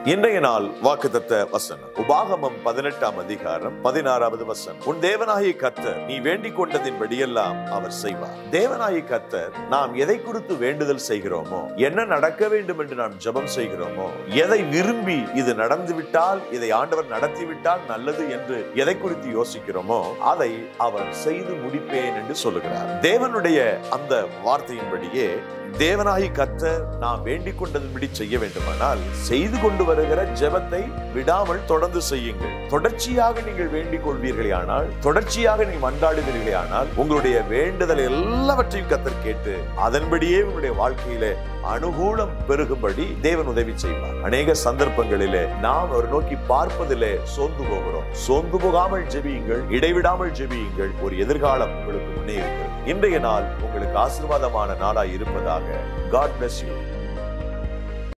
இன்றைய நாள் வாக்குத்தத்த வசனம் உபாகமம் பதினெட்டாம் அதிகாரம் பதினாறாவது வசனம் உன் தேவனாகிய கர்த்தர் நீ வேண்டிக் கொண்டதின்படியெல்லாம் அவர் செய்வார் தேவனாகிய கர்த்தர் நாம் எதை குறித்து வேண்டுதல் செய்கிறோமோ என்ன நடக்க வேண்டும் என்று நாம் ஜெபம் செய்கிறோமோ எதை விரும்பி இது நடந்து விட்டால் இதை ஆண்டவர் நடத்தி விட்டால் நல்லது என்று எதை குறித்து யோசிக்கிறோமோ அதை அவர் செய்து முடிப்பேன் என்று சொல்லுகிறார் தேவனுடைய அந்த வார்த்தையின்படியே தேவனாகி கர்த்தர் நாம் வேண்டிக் கொண்டதின்படி செய்ய வேண்டுமானால் செய்து கொண்டு வருகிற ஜெபத்தை விடாமல் தொடர்ந்து செய்யுங்கள் தொடர்ச்சியாக நீங்கள் வேண்டிக் கொள்வீர்களே ஆனால் தொடர்ச்சியாக நீங்கள் மன்றாடுவீர்களே ஆனால் உங்களுடைய வேண்டுதல் எல்லாவற்றையும் கத்தர் கேட்டு அதன்படியே உங்களுடைய வாழ்க்கையிலே அனுகூலம் பெருகும்படி தேவன் உதவி செய்வார் அநேக சந்தர்ப்பங்களிலே நாம் அவர் நோக்கி பார்ப்பதிலே சோர்ந்து போகிறோம் சோர்ந்து போகாமல் ஜெபியுங்கள் இடைவிடாமல் ஜெபியுங்கள் ஒரு எதிர்காலம் உங்களுக்கு முன்னே இருக்கிறது இன்றைய நாள் உங்களுக்கு ஆசீர்வாதமான நாளாய் இருப்பதாக காட் bless you